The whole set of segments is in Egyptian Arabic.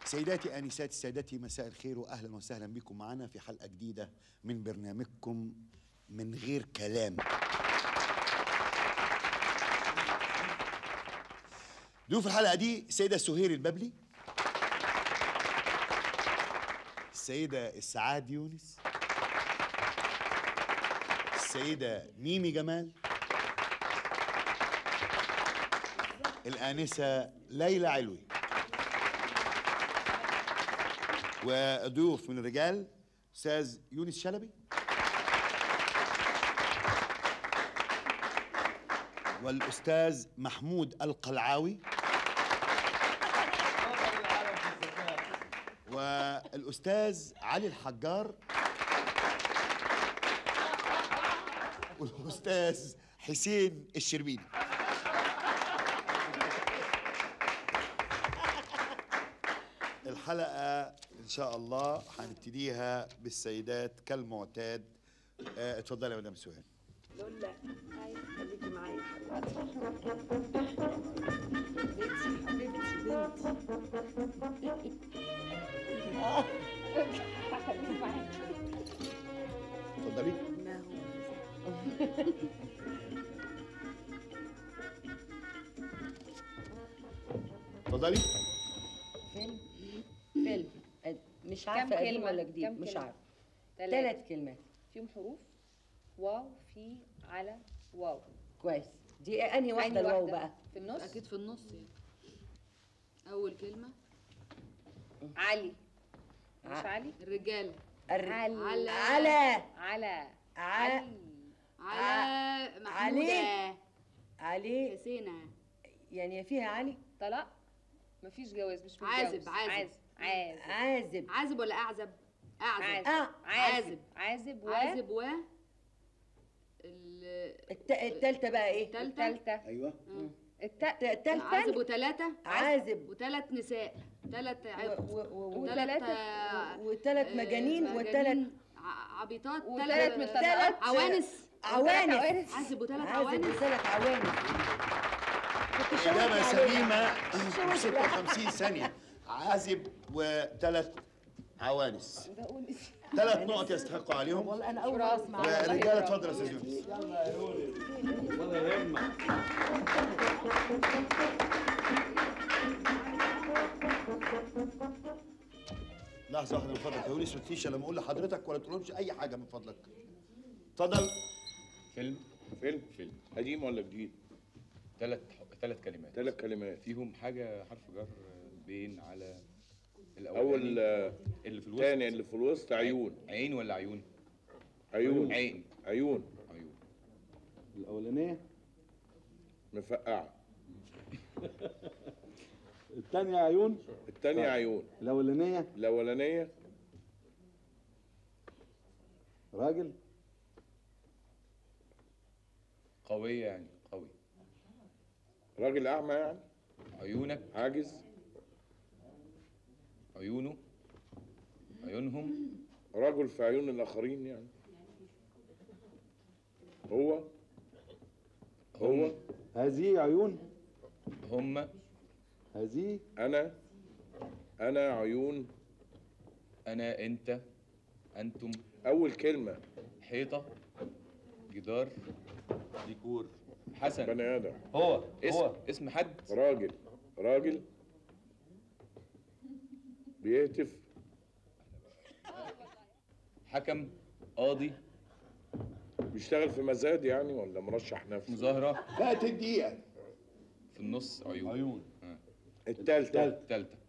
سيداتي آنساتي سادتي مساء الخير وأهلا وسهلا بكم معنا في حلقة جديدة من برنامجكم من غير كلام ضيوف الحلقة دي السيدة سهير الببلي السيدة السعاد يونس السيدة ميمي جمال الآنسة ليلى علوي وضيوف من الرجال أستاذ يونس شلبي والأستاذ محمود القلعاوي والأستاذ علي الحجار والأستاذ حسين الشربيني الحلقة إن شاء الله هنبتديها بالسيدات كالمعتاد آه، اتفضلي يا مدام سهير لولا هاي خليكي معايا حبيبتي حبيبتي بنتي اتفضلي ما هو اتفضلي فيلم فيلم أد- مش كم عارفه قديم كلمة؟ ولا جديد كم مش كلمة؟ عارفه ثلاث ثلاث كلمات فيهم حروف واو في على واو كويس دي انهي واحده أنهي الواو واحدة؟ بقى في النص اكيد في النص يعني اول كلمه علي مش ع- علي الرجاله الر- على على على ع- علي على محموده علي. علي حسينه يعني فيها علي طلاق مفيش جواز مش متجوز عازب، عازب. عازب عازب عازب عازب ولا اعزب اعزب آه، عازب عازب و عازب و ال- الت... التالتة بقى ايه التالتة التالتة ايوه الت التالتة عازب وثلاثة عازب وثلاث نساء ثلاث و- و- و- وتلاتة. وثلاث مجانين وثلاث عبيطات وتلات من ثلاث ثلاث عوانس عوانس عازب وثلاث عازب عوانس وثلاث عوانس كنت شاورت إجابة عليها. سليمة 56 ثانية عازب وثلاث عوانس ثلاث نقط يستحقوا عليهم والله انا اول مره اسمع والرجالة اتفضل يا استاذ يونس لحظة واحدة من فضلك يا يونس ما تنسيش لما اقول لحضرتك ولا تقولهمش أي حاجة من فضلك اتفضل فيلم فيلم فيلم قديم ولا جديد؟ ثلاث ثلاث كلمات ثلاث كلمات فيهم حاجه حرف جر بين على أول الاول آه، اللي في الوسط تاني اللي في الوسط عيون عين ولا عيون عيون عين عيون عيون الأولانية مفقعة الثانية عيون التانية عيون الأولانية الأولانية راجل قويه يعني قوي راجل أعمى يعني عيونك عاجز عيونه عيونهم رجل في عيون الآخرين يعني هو هو هذه عيون هم هذه أنا أنا عيون انا انت انتم أول كلمة حيطه جدار ديكور حسن بني آدم هو اسم اسم حد راجل راجل بيهتف حكم قاضي بيشتغل في مزاد يعني ولا مرشح نفسه مظاهره فات الدقيقة في النص عيون عيون آه. التالتة التالتة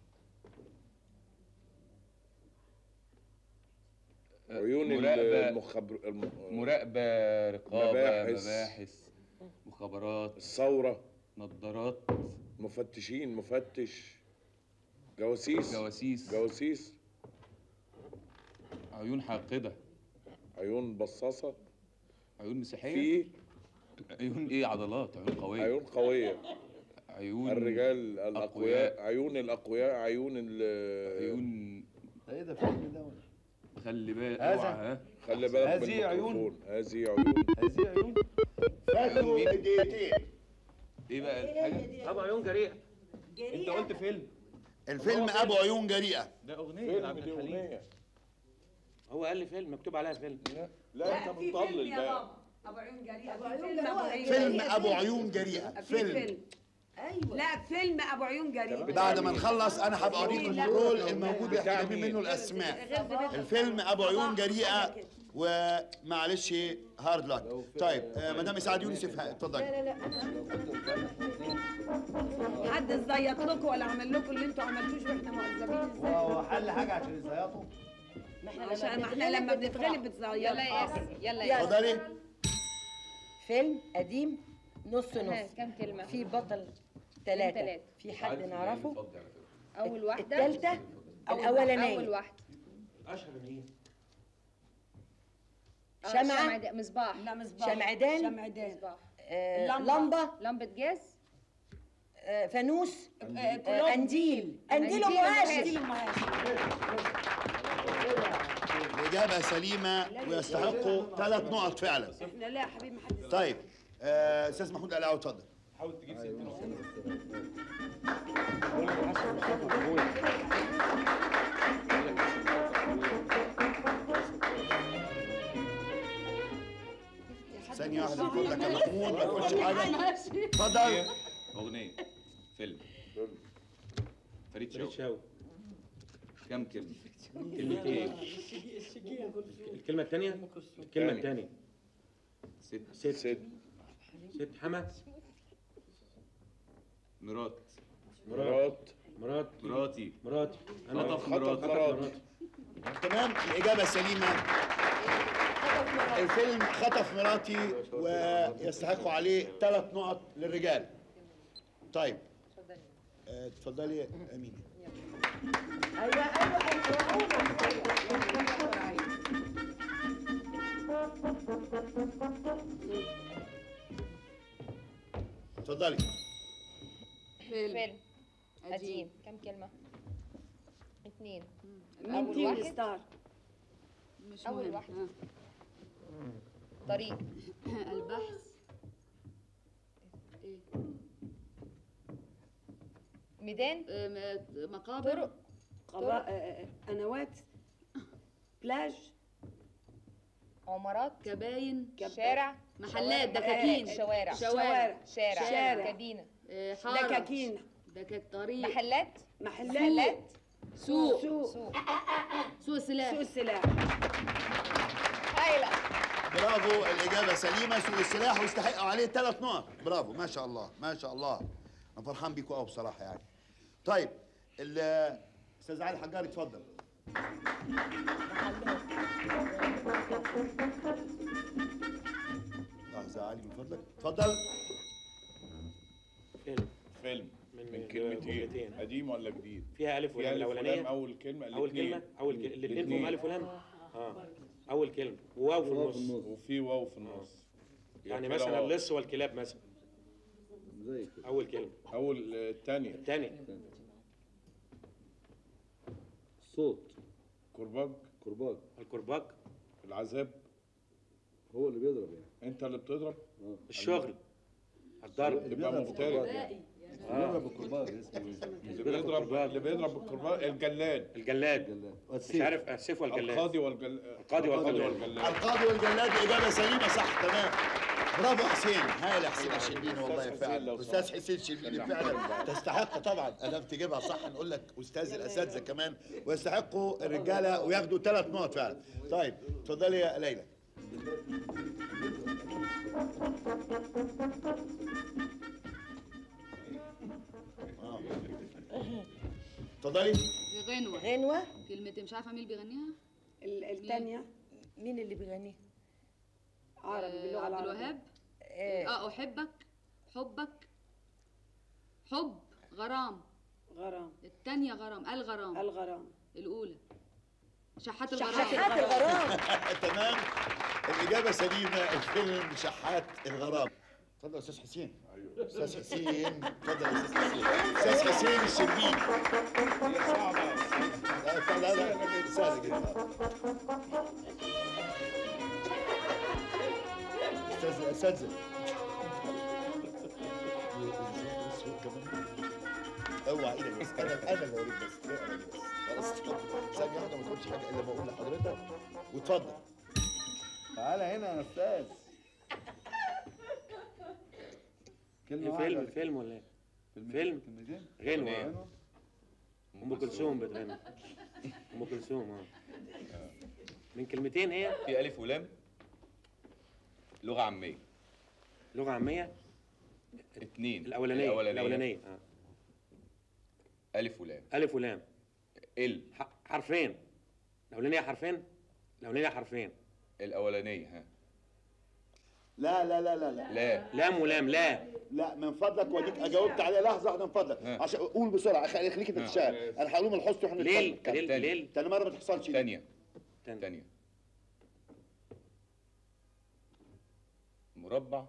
آه، عيون مراقبة المخبر الم... مراقبة رقابة مباحث. مباحث مخابرات الثورة نظارات مفتشين مفتش جواسيس جواسيس جواسيس عيون حاقدة عيون بصاصة عيون مسيحية في عيون ايه عضلات عيون قوية عيون قوية عيون الرجال الأقوياء أقوياء. عيون الأقوياء عيون ال عيون ايه ده فيلم ده ولا خلي بالك هذا. اوعى ها خلي بالك هذه من عيون. الميكروفون. هذه عيون هذه عيون فاتوا دقيقتين ايه بقى الحاجة طبعا عيون جريئه جريئة انت قلت فيلم الفيلم ابو عيون جريئه ده اغنيه فيلم لعبد دي الحليم اغنيه هو قال لي فيلم مكتوب عليها فيلم لا انت بتضلل بقى ابو عيون جريئه أبو في عيون فيلم ابو عيون فيلم جريئة. ابو عيون جريئه في فيلم فيلم ايوه لا فيلم ابو عيون جريئه بعد ما نخلص انا هبقى اوريكم لا. الرول الموجود بتاع يحتوي مين؟ منه الاسماء غير بيت الفيلم ابو عيون جريئه ومعلش هارد لاك طيب آه مدام اسعاد يوسف ها، اتفضلي لا لا لا حد زيط لكم ولا عمل لكم اللي انتوا عملتوش واحنا مؤذبين ازاي هو حل حاجه عشان يزيطوا ما احنا عشان ما احنا لما بنتغلب يلا يا بتزيط ياسر يلا يا ياسر اتفضلي فيلم قديم نص ها، نص كم كلمه في بطل ثلاثة تلاتة. في حد نعرفه اول واحده الثالثة اول الأولانية واحده اشهر من ايه آه، شمعة. شمعة مصباح لا مصباح شمعدان. شمعدان مصباح آه، اللمبة. لمبة لمبه جاز آه، فانوس آه، آه، كلهم. قنديل قنديل قنديل ومؤشر قنديل ومؤشر. الاجابه سليمه ويستحقوا ثلاث نقط فعلا احنا لا يا حبيبي ما حد طيب آه، استاذ محمود قلاوي اتفضل حاول تجيب ستين ثانيه واحده من فضلك يا محمود ما تقولش حاجه اتفضل اغنيه فيلم فريد فريد شوقي شاوي كم كلمه كلمتين الكلمه الثانيه الكلمه الثانيه ست ست ست ست حما مرات مرات مرات مرات مراتي مراتي انا خطف خطف مراتي مراتي تمام الاجابه سليمه الفيلم خطف مراتي ويستحقوا عليه ثلاث نقط للرجال طيب آه، اتفضلي يا امينه ايوه ايوه اتفضلي فيلم قديم كم كلمه اتنين مين أول تيم واحد. ستار مش أول مهم. واحدة. ها. طريق البحث ايه ميدان آه، م- مقابر طرق قضاء آه، آه، قنوات بلاج عمارات كباين شارع محلات شوارع. دكاكين شوارع شوارع شارع شارع. كابينة آه، حارة دكاكين دكاك طريق محلات محلات محلات سوق سوق سوق سوق سلاح سوق السلاح هايلة برافو الاجابه سليمه سوق السلاح ويستحقوا عليه ثلاث نقط برافو ما شاء الله ما شاء الله انا فرحان بيكم قوي بصراحه يعني طيب ال- استاذ علي حجار اتفضل لحظه يا علي من فضلك اتفضل فيلم فيلم من- من من كلمتين جملتين. قديم ولا جديد فيها الف فيها ولام ألف ولام الاولانيه اول كلمه اول الاتنين. كلمه اول كلمه الاثنين فيهم الاتنين. الف ولام اه اول كلمه وواو في النص وفي واو في النص يعني يبقى مثلا كده واو. اللص والكلاب مثلا زي كده اول كلمه اول آه، الثانيه الثانيه صوت كرباج كرباج الكرباج العذاب هو اللي بيضرب يعني انت اللي بتضرب الشغل الضرب يبقى مفترض بيضرب الكرباج اسمه اللي بيضرب اللي بيضرب بالكرباج الجلاد الجلاد جلاد مش عارف السيف والجلاد القاضي والجل القاضي والجلاد. والجلاد القاضي والجلاد اجابه سليمه صح تمام برافو حسين هاي يا حسين الشربيني والله حسين فعلا لو استاذ سمحت. حسين الشربيني فعلا تستحق طبعا ادام تجيبها صح نقول لك استاذ الاساتذه كمان ويستحقوا الرجاله وياخدوا ثلاث نقط فعلا طيب اتفضلي يا ليلى آه. اتفضلي في غنوة غنوة كلمتين مش عارفة مين اللي بيغنيها ال- الثانيه مين اللي بيغنيها؟ عربي آه، باللغه عبد العربيه الوهاب آه، اه احبك حبك حب غرام غرام الثانية غرام الغرام الغرام الأولى شحات شحات الغرام الغرام تمام الإجابة سليمة الفيلم شحات الغرام اتفضل يا أستاذ حسين أستاذ حسين اتفضل يا أستاذ حسين أستاذ حسين الشربيني لا لا لا سهلة جدا أستاذ الأساتذة اوعى ايدك بس انا انا اللي اوريك بس اوعى دي بس خلاص ثانيه واحده ما تقولش حاجه الا بقول لحضرتك واتفضل تعالى هنا يا استاذ كلمة إيه واحدة فيلم ولا فيلم ولا ايه؟ كلمتين؟ فيلم. كلمتين غنوة غنوة؟ ام كلثوم بتغني ام كلثوم اه من كلمتين هي في الف ولام لغه عاميه لغه عاميه اتنين الاولانيه الاولانيه اه الف ولام الف ولام ال ح- حرفين الاولانيه حرفين الاولانيه حرفين الاولانيه ها لا لا لا لا لا لا لام ولام لا لا من فضلك وديك اجاوبت عليها لحظه واحده من فضلك ها. عشان قول بسرعه خلي خليك انت تشتغل انا هقول من الحصن واحنا ليل نتكلم. ليل تاني. ليل تاني مره ما تحصلش دي. تانية تاني. تانية مربع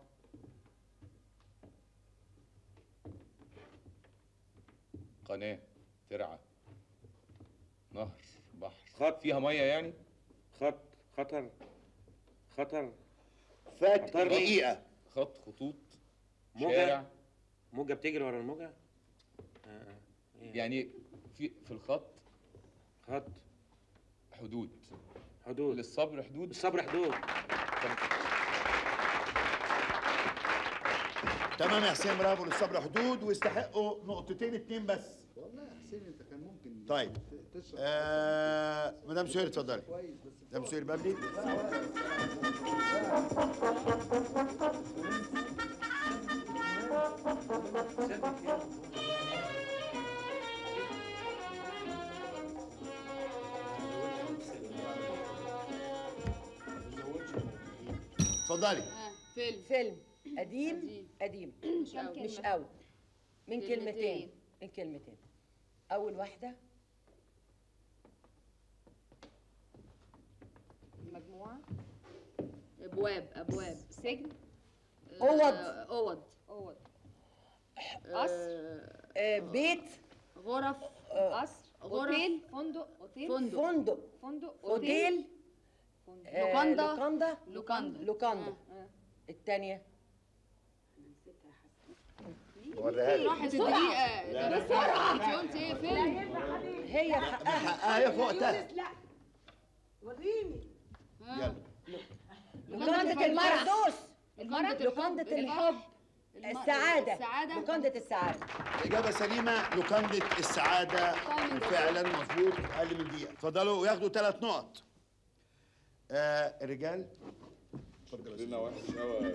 قناة ترعة نهر بحر خط. فيها مية يعني خط خطر خطر فات خطر لي. دقيقه خط خطوط موجة. شارع موجه بتجري ورا الموجه آه، آه. إيه. يعني في في الخط خط حدود حدود للصبر حدود الصبر حدود تمام يا حسين برافو للصبر حدود ويستحقوا نقطتين اتنين بس والله يا حسين انت كان ممكن طيب. ت- تشرح آه مدام سهير اتفضلي كويس بس مدام سهير بابلي اتفضلي اه فيلم فيلم قديم قديم. قديم مش قوي مش قوي من كلمتين. كلمتين من كلمتين اول واحده مجموعة ابواب ابواب سجن أوض. آه، اوض اوض قصر آه، آه، بيت غرف قصر غرف. اوتيل فندق اوتيل فندق فندق فندق اوتيل آه، لوكاندا. لوكاندا لوكاندا لوكاندا آه. الثانيه وريها لي راحت الدقيقة ده بسرعة انت قلت ايه فيلم هي في حقها حقها هي في وقتها لا وريني يلا لوكاندا المردوس لوكاندا لوكاندا الحب السعادة السعادة لوكاندا السعادة إجابة سليمة لوكاندا السعادة فعلا مظبوط أقل من دقيقة اتفضلوا وياخدوا ثلاث نقط آه الرجال اتفضل يا لنا وحش قوي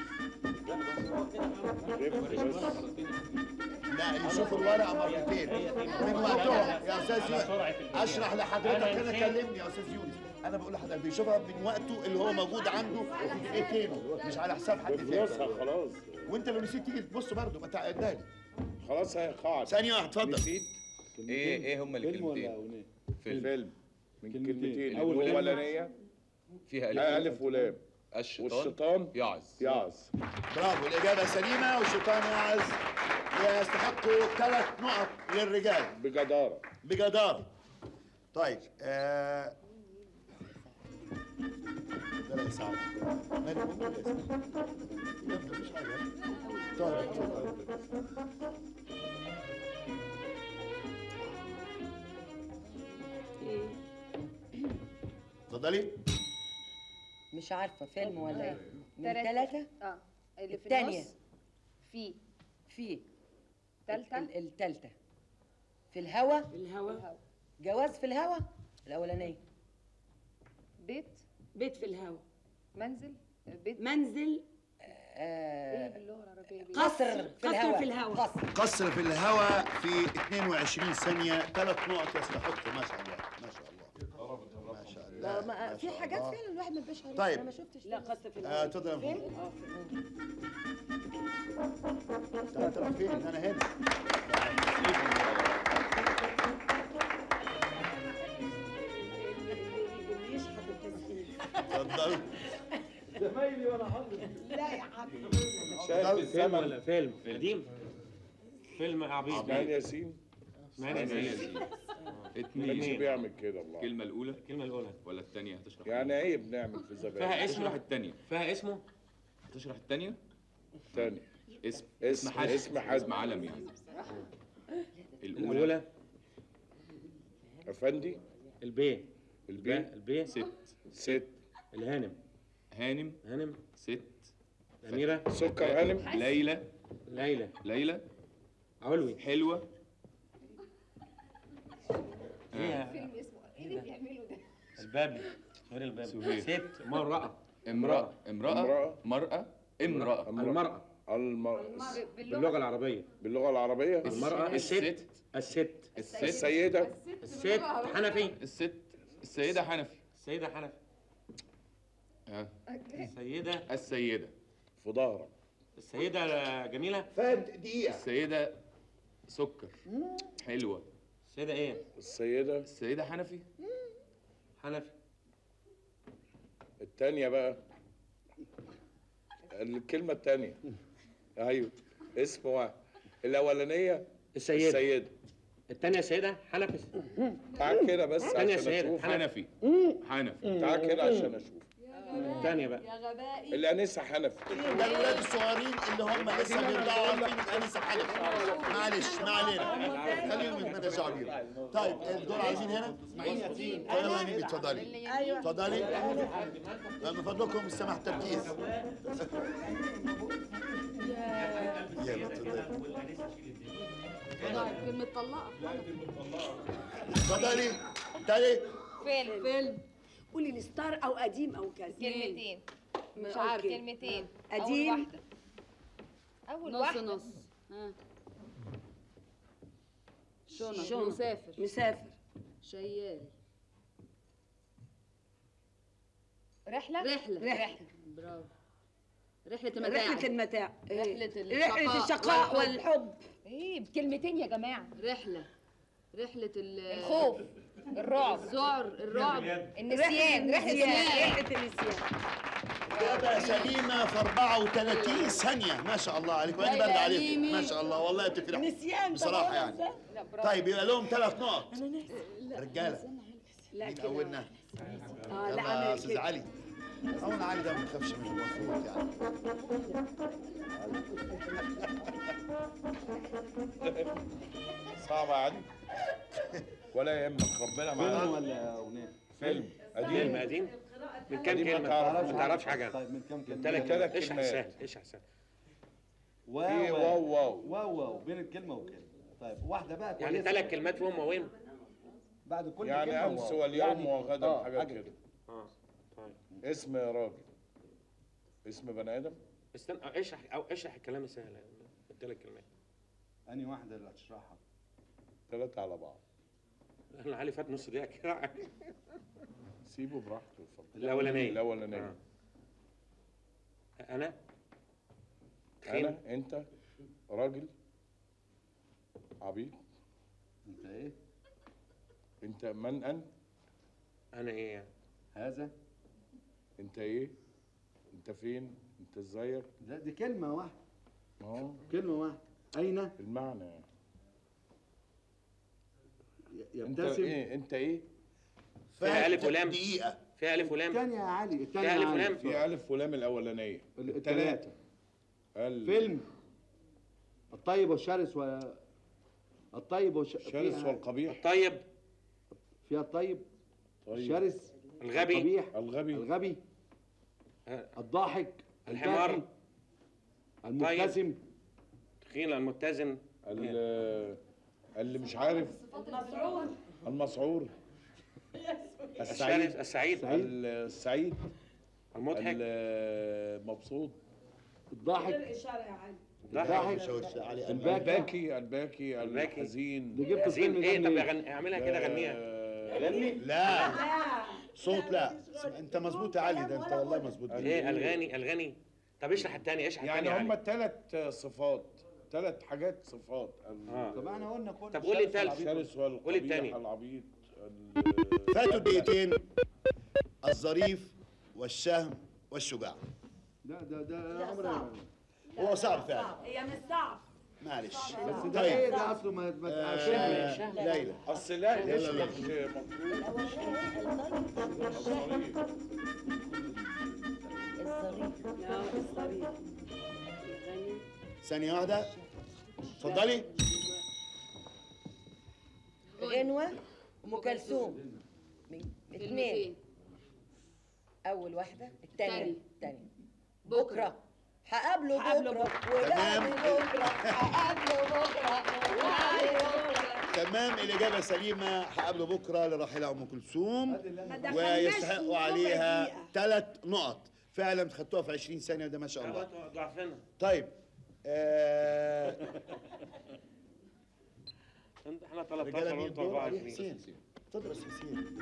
يا ايوب رفق بس لا يشوفوا الورقة مرتين من وقتهم يا أستاذ يونس أشرح لحضرتك أنا كلمني يا أستاذ يونس أنا بقول لحضرتك بيشوفها من وقته اللي هو موجود عنده في دقيقتين مش على حساب حد تاني بفلوسها خلاص وأنت لو نسيت تيجي تبص برضه ما تعدها لي خلاص هي قاعد ثانية واحدة اتفضل نسيت ايه ايه هما فيلم ولا الكلمتين اغنية؟ فيلم فيلم من كلمتين. كلمتين أول كلمة. الاولانيه فيها الف ولام الشيطان والشيطان يعظ يعظ برافو الإجابة سليمة والشيطان يعز يستحقوا ثلاث نقط للرجال بجداره بجدارة طيب آه ده لا يساعد مالك موجود يا سيدي لا مفيش حاجة طيب اتفضل. اتفضلي مش عارفة فيلم ولا ايه من تلاتة. ثلاثة اه اللي في التانية. النص في في تالتة ال- التالتة في الهوا الهوا جواز في الهوا الأولانية بيت بيت في الهوا منزل بيت منزل ايه آه باللغة العربية بيت قصر في قصر الهوا في الهوا. قصر قصر في الهواء في 22 ثانية ثلاث نقط يستحقوا ما شاء الله ما شاء الله ما شاء الله ما ما في شاء حاجات الله. فعلا الواحد ما بيبقاش عارف طيب. انا ما شفتش لا قصر في آه، الهوا اتفضل يا فين؟ فندم. اه في انت رايح فين انا هنا اللي يشحت التسجيل اتفضل شايف فيلم الزمن ولا فيلم قديم فيلم عبيط اسماعيل ياسين اسماعيل اسماعيل ياسين ياسين. مش اتنين بيعمل كده الله الكلمة الأولى الكلمة الأولى ولا الثانية هتشرح يعني عيب نعمل في زبائن فيها تشرح اسمه الثانية فيها اسمه هتشرح الثانية تاني اسم اسم حد اسم حد اسم علم يعني الأولى الاولى افندي البي البي البي ست ست الهانم هانم هانم ست الاميره سكر هانم ليلى ليلى ليلى علوي حلوة فيها الباب سهير الباب سهير. ست مرأة امرأة امرأة امرأة. مرأة امرأة المرأة الم... باللغة العربية باللغة العربية المرأة الست الست الست الست السيدة الست حنفي الست السيدة حنفي السيدة حنفي ها. السيدة السيدة في ظهرك السيدة جميلة فهد دقيقة السيدة سكر حلوة السيدة ايه؟ السيدة السيدة حنفي حنفي التانية بقى الكلمة التانية ايوه اسم واحد الأولانية السيدة السيدة التانية السيدة حنفي تعال كده بس التانية عشان السيدة اشوف حنفي حنفي تعال كده عشان اشوف التانية بقى الأنسة حنفي ده الولاد الصغيرين اللي هم لسه بيرضعوا عارفين الانسه حلف معلش ما علينا خليهم يتمتعوا بيهم طيب الدور عايزين هنا طيب يا نبي اتفضلي ايوه اتفضلي من فضلكم السماح تركيز يلا اتفضلي كلمة طلقة اتفضلي تاني فيلم فيلم قولي الستار او قديم او كذا كلمتين مش عارفه كلمتين قديم. أول واحدة أول نص واحدة نص ها شنط شنط. مسافر مسافر شيال رحلة رحلة رحله برافو رحلة المتاع رحله المتاع إيه. رحلة رحله الشقاء والحب ايه بكلمتين يا جماعة رحلة رحلة ال- الخوف الرعب الذعر الرعب النسيان رحلة النسيان النسيان رحله النسيان إجابة سليمة في 34 ثانية ما شاء الله عليك وأنا برد عليك ما شاء الله والله بتفرح نسيان بصراحة يعني لا برافو طيب يبقى لهم ثلاث نقط انا ناسي رجالة لا مين كده أولنا؟ اه لا يلا يا عامل أستاذ كده علي أول علي ده ما تخافش منه المفروض يعني صعب يا علي ولا يهمك ربنا فيلم معانا ولا اغنيه؟ فيلم فيلم قديم قديم من كام دي ما كلمة؟ تعرفش ما تعرفش حاجة طيب من كام كلمه؟ ثلاث ثلاث كلمات ايش كلمات. سهل ايش سهل واو في واو واو واو واو بين الكلمه وكلمه طيب واحده بقى يعني كويسة. ثلاث كلمات فيهم وين؟ بعد كل يعني كلمه أمس واو. واليوم يعني- وغدا آه، حاجة حاجه كده. كده اه طيب اسم راجل اسم بني آدم استنى أو اشرح او اشرح الكلام السهل الثلاث كلمات انهي واحده اللي هتشرحها؟ ثلاثة على بعض انا علي فات نص دقيقة كده سيبه براحته اتفضل الأولانية الأولانية انا تخين أنا أنت راجل عبيط انت ايه؟ أنت من أن انا ايه يعني؟ هذا أنت إيه أنت فين أنت إزيك لا دي كلمه واحده أهو كلمه واحده اين المعنى ي- أنت يبتسم إيه أنت إيه فيها ألف ولام. دقيقة فيها الف ولام الثانيه يا علي الثانيه فيها يا ألف علي. ولام. في ألف ولام الأولانية الثلاثه ال- فيلم الطيب والشرس و الطيب والش... الشرس فيها- والقبيح طيب فيها الطيب طيب الشرس الغبي القبيح الغبي الغبي آه. الضاحك الحمار. الباكي، المبتسم تخين المتزن ال- اللي مش عارف المسعور السعيد السعيد السعيد السعيد المضحك المبسوط الضاحك الاشاره يا علي ضحك شوش علي الباكي الباكي الباكي الباكي. الحزين دي جبت ياسين فيلم ايه ده طب منين؟ أغني- اعملها كده غنيها آه، لا صوت لا اسمع، انت مظبوط يا علي ده انت والله مظبوط ايه الغاني الغاني طب اشرح الثاني اشرح يعني الثاني هم ثلاث صفات ثلاث حاجات صفات ال- اه طب احنا قلنا كل طب قولي الشرس التالت. والعبيط. الشرس والقبيح قول التاني. العبيط ال- فاتوا دقيقتين الظريف والشهم والشجاع ده ده ده عمر هو صعب فعلا هي مش صعب معلش بس ده ايه طيب ده اصله ما ما آه، تقاشرش ليلى اصل لا لا، اسم لا. مش مطلوب الظريف. لا الصريح ثانية واحدة اتفضلي غنوة ام كلثوم من- اتنين كلمتين اول واحدة التانية تاني. التانية بكرة. بكرة هقابله هقابله بكرة وبعد تمام. بكرة هقابله بكرة وبعد بكرة تمام الإجابة سليمة هقابله بكرة لراحلة أم كلثوم ما دخلناش ويستحقوا ربع عليها دقيقة. ثلاث نقط فعلا خدتوها في 20 ثانية وده ما شاء الله ضعفنا طيب آه انت احنا رجالة 13 مين وانت الدور عليه 24 حسين اتفضل يا أستاذ حسين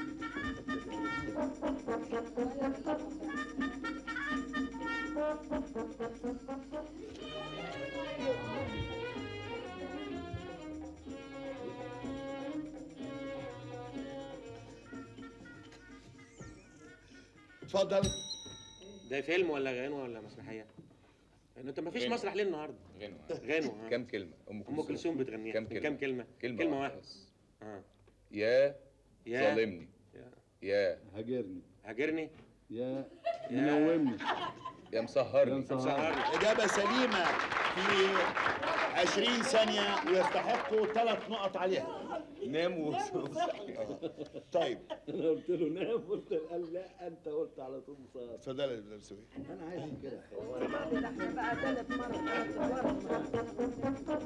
اتفضل ده فيلم ولا غنوة ولا مسرحية؟ لأن انت مفيش غنوة. مسرح ليل النهارده غنوة غنوة ها. كم كلمة أم ام كلثوم بتغنيها كم من كلمة كام كلمة؟ كلمة, كلمة واحدة بس. اه يا يا ظالمني يا- يا هاجرني هاجرني يا منومني يا يا مسهرني مسهرني سهرني إجابة سليمة في 20 ثانية ويستحقوا ثلاث نقط عليها نام و طيب انا قلت له نام قلت قال لا انت قلت على طول مسهر اتفضل يا مدرس سوي انا عايز كده ده احنا بقى ثالث مرة ثالث مرة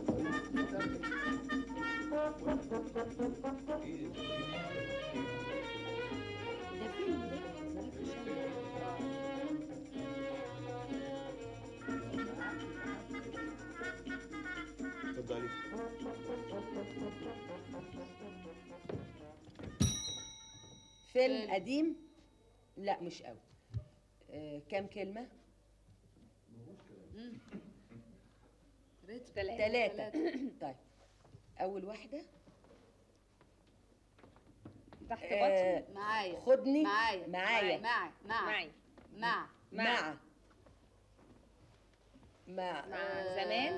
ده فيلم ده اتفضلي فيلم قديم لا مش قوي آه كام كلمة؟ ثلاثة طيب أول واحدة تحت آه بطن معايا خدني معايا معايا معي مع معي مع مع مع مع زمان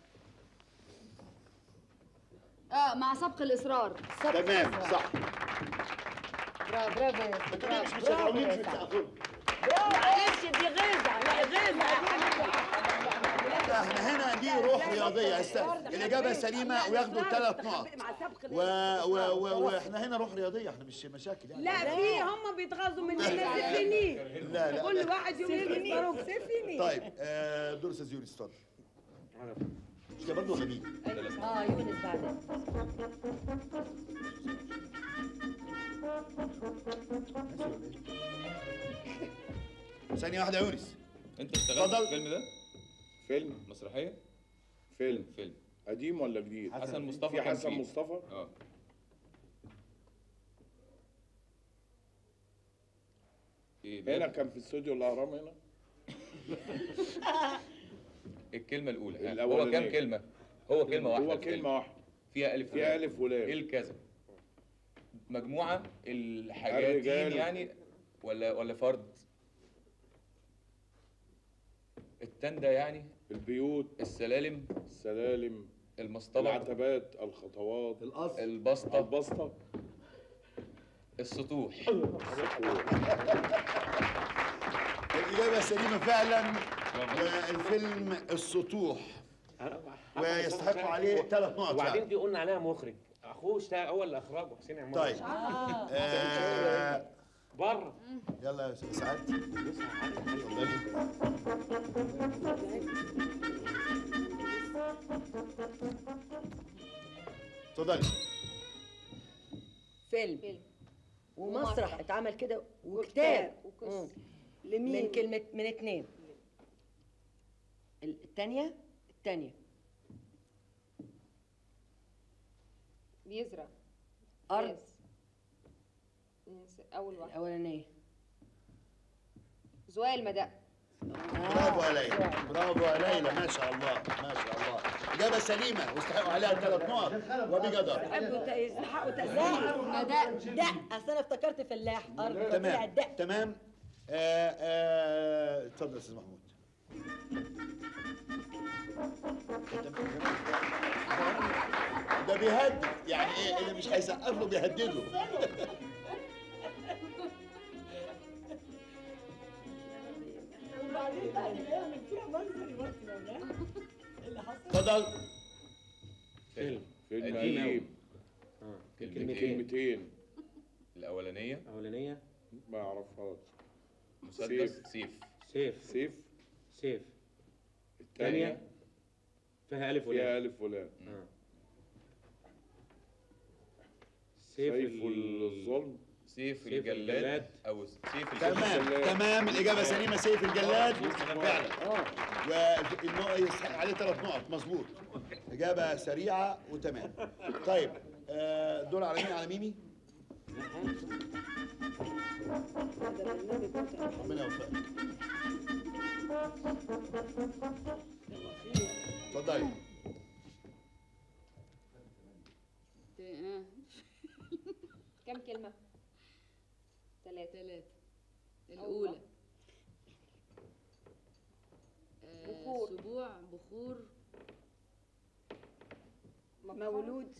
اه مع سبق الاصرار تمام صح برافو برافو يا أستاذ، انتوا ليه مش برافو برافو مشغلين يا في أستاذ. التأخر برافو معلش دي غيظة لا غيظة احنا هنا دي روح رياضية است- الإجابة سليمة وياخدوا ثلاث نقط مع سبق و... و... و... واحنا هنا روح رياضية احنا مش مشاكل يعني لا في هم بيتغاظوا مننا سفيني لا لا كل واحد يوم يختاروك سفيني طيب آه دور استاذ يونس اتفضل مش كده برضه غبي اه يونس بعدين ثانية واحدة يا يونس أنت اشتغلت اتفضل. في الفيلم ده؟ فيلم مسرحية؟ فيلم فيلم قديم ولا جديد حسن مصطفى في كان حسن فيه. مصطفى اه ايه هنا ده؟ كان في استوديو الاهرام هنا الكلمة الأولى يعني هو الأولانية. كام كلمة؟ هو كلمة واحدة هو الفيلم. كلمه واحده فيها ألف فيها ولام. الف ولام ايه الكذا؟ مجموعة الحاجات دي الرجال. يعني ولا ولا فرد؟ التندة يعني البيوت السلالم السلالم المصطبة العتبات الخطوات القصر البسطة البسطه السطوح الإجابة سليمة فعلا والفيلم السطوح ويستحقوا عليه ثلاث نقط وبعدين فعلا دي قلنا عليها مخرج اخوه اشتغل هو اللي اخرجه حسين عمار طيب آه بره يلا يا أستاذ سعاد اتفضلي فيلم فيلم. ومسرح اتعمل كده وكتاب وقصة. مم. لمين من كلمة من اتنين التانية التانية بيزرع أرض ناس. ناس. اول واحد الأولانية زوال المدق برافو يا ليلى برافو يا ليلى ما شاء الله ما شاء الله إجابة سليمة واستحقوا عليها ثلاث نقط وبقدر يحبوا ت- يستحقوا تأثير لا ده أصل أنا افتكرت فلاح أرض طلع تمام ده تمام آه، آه، اتفضل يا استاذ محمود ده بيهدد يعني ايه اللي مش هيسقف له بيهدده وبعدين بعد يعمل فيها منظر يمثل ولا اللي حصل اتفضل فيلم فيلم قديم أوي. قديم كلمتين كلمتين الأولانية اولانيه ما اعرفهاش مسدس سيف سيف سيف سيف الثانية الثانيه فيها الف فيها ولام ألف ولام آه. سيف سيف ال- الظلم سيف سيف الجلاد الجلاد. أو سيف تمام الجلاد تمام الاجابه سليمه سيف الجلاد فعلا والنقط يستحق عليه ثلاث نقط مظبوط اجابه سريعه وتمام طيب آه، دول على مين على ميمي هذا برنامج متعب ربنا يوفقك اتفضلي ت- آه، كم كلمة؟ ثلاثة تلاتة الأولى آه، بخور. سبوع بخور مولود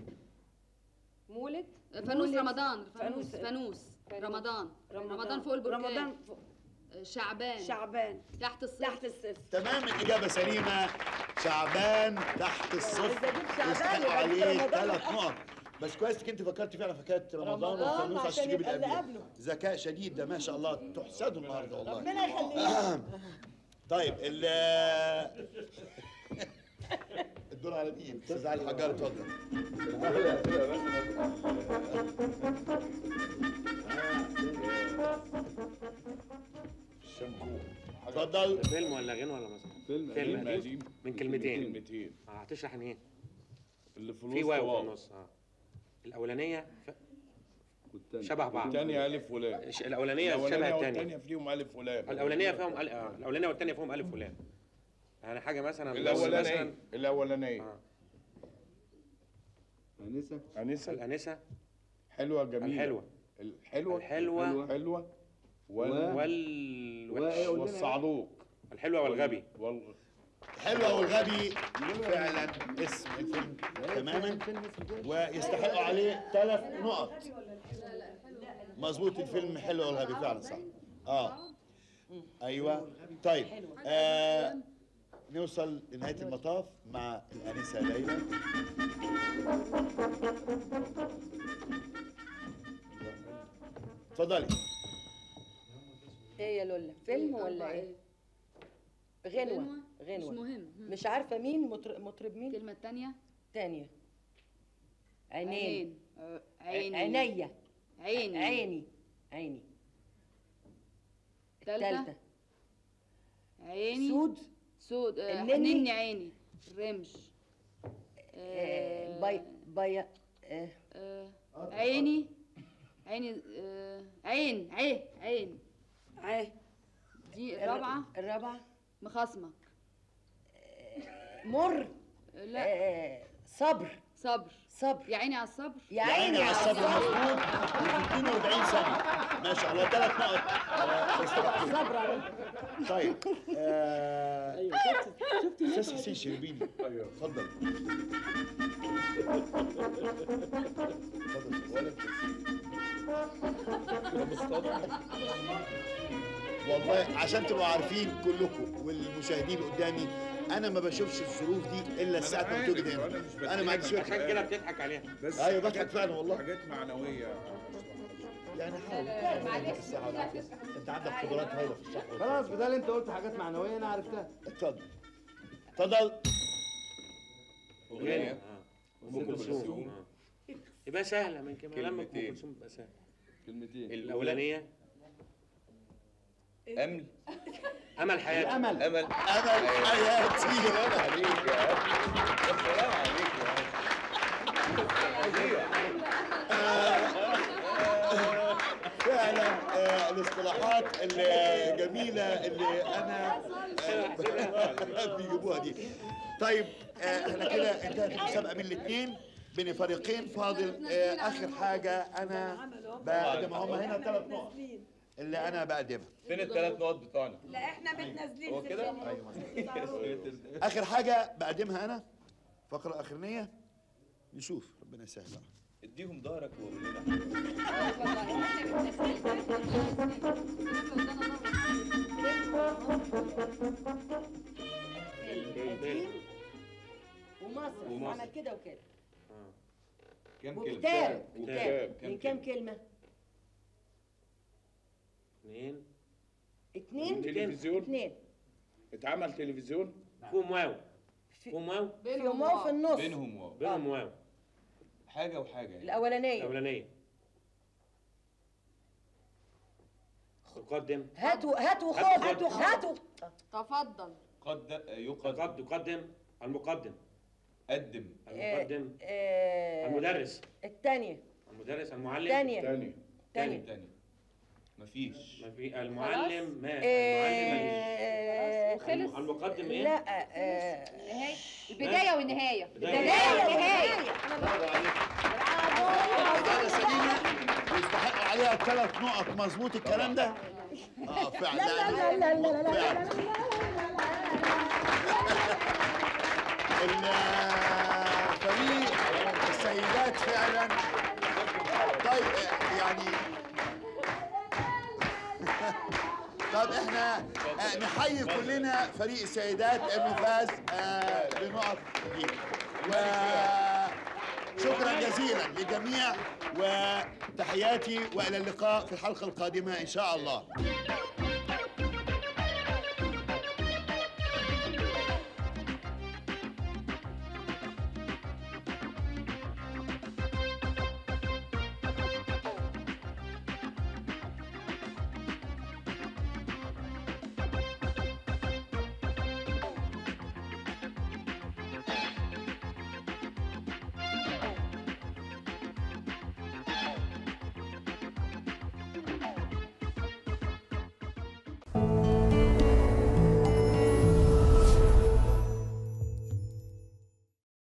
مولد فانوس مولد. رمضان فانوس فانوس. فانوس فانوس. رمضان رمضان فوق البركان رمضان فوق آه، شعبان شعبان تحت الصفر تحت الصفر تمام الاجابه سليمه شعبان تحت الصفر إذا جبت شعبان يستحق يبقى عليه جبت رمضان. ثلاث نقط بس كويس انك انت فكرت فعلا في حكايه رمضان رمضان والفانوس عشان عشان تجيب يبقى اللي اللي قبله. قبله ذكاء شديد ده ما شاء الله تحسدوا النهارده والله ربنا يخليك طيب ال الدور على مين؟ استاذ علي الحجار اتفضل شامبو اتفضل فيلم ولا غنى ولا مسرح فيلم فيلم فيلم قديم من كلمتين كلمتين اه هتشرح عن ايه اللي في في الوسط واو في واو النص اه الاولانيه ف... والتاني. شبه بعض الثانية ألف ولام ش- الاولانيه شبه الأولانية الثانيه والثانية فيهم ألف ولام الاولانيه فيهم ال... آه. الاولانيه والثانيه فيهم الف ولام يعني حاجه مثلا لو الأولانية مثلا الأولانية آه. أنسة أنسة الانسه حلوة جميلة الحلوه الحلوة الحلوه حلوة وال و- وال وإيه قلنا؟ والصعلوك الحلوه والغبي وال... حلوة والغبي فعلا اسم الفيلم تماما ويستحقوا عليه ثلاث نقط مظبوط الفيلم حلو والغبي فعلا صح اه ايوه طيب آه نوصل لنهاية المطاف مع الأنسة ليلى اتفضلي ايه يا لولا فيلم ولا ايه غنوة مش غنوة مهم هم. مش عارفة مين مطر- مطرب مين الكلمة التانية تانية عينين عينين آه، عيني عينيا عيني عيني عيني تالتة التالتة عيني سود سود آه، النني. حنني عيني الرمش آه، بي بي آه، آه، عيني عيني آه، عين عين عين عين دي الرابعة الرابعة مخاصمك مر آه، لا آه، صبر صبر صبر يا عيني على الصبر يا يا عيني على الصبر مظبوط في 42 ثانية ما شاء الله ثلاث نقط آه، يستحقوا. صبر عليك طيب آه، ايوه شفت شفت استاذ حسين شربيني اتفضل والله عشان تبقوا عارفين كلكم والمشاهدين اللي قدامي انا ما بشوفش الظروف دي الا ساعه ما بتوجد هنا انا ما عنديش وقت عشان كده بتضحك عليها بس ايوه حاجات- بضحك فعلا والله حاجات معنوية يعني حاول الصحة والعافية. انت عندك قدرات هايله في الصحه خلاص بدل انت قلت حاجات معنويه انا عرفتها اتفضل اتفضل غنى اه ام كلثوم آه. يبقى سهله من كده لما ام كلمتين. كلثوم يبقى سهل كلمتين الاولانيه أمل امل حياتي الامل أمل امل حياتي سلام عليك يا أخي. سلام عليك يا فعلا آه، الاصطلاحات الجميله اللي انا آه، بيجيبوها دي طيب آه، احنا كده انتهت المسابقه من الاثنين بين فريقين فاضل آه، اخر حاجه انا بقدمها هم هنا ثلاث نقط اللي انا بقدمها فين الثلاث نقط بتوعنا؟ لا احنا متنازلين هو في كده؟ الفيلم. اخر حاجه بقدمها انا فقره اخرانيه نشوف ربنا يسهل اديهم ظهرك وقول لنا قديم ومصر ومصر. عمل كده وكده آه. كام كلمة؟ وكتاب كتاب. وكتاب من كام كلمة؟ اثنين اتنين تلفزيون اتنين اتعمل تلفزيون فيهم واو فيهم واو فيهم واو في النص بينهم واو بينهم واو حاجة وحاجة يعني الأولانية الاولانيه يقدم هاتوا هاتوا خد هاتوا هاتوا هاتوا تفضل قد يقدم قد يقدم المقدم قدم المقدم آه، المدرس التانية المدرس المعلم التانية تاني تاني تانية تاني مفيش ما في المعلم ما المعلم آه، وخلص الم- المقدم ايه؟ لا آه، النهاية البداية والنهاية بداية. النهاية برافو عليك إجابة سليمة يستحقوا عليها ثلاث نقط مظبوط الكلام ده؟ اه فعلا لا لا لا لا لا لا الفريق السيدات فعلا طيب آه، يعني طب احنا آه، نحيي كلنا فريق السيدات انه فاز آه، بنقط دي وشكرا جزيلا للجميع وتحياتي والى اللقاء في الحلقه القادمه ان شاء الله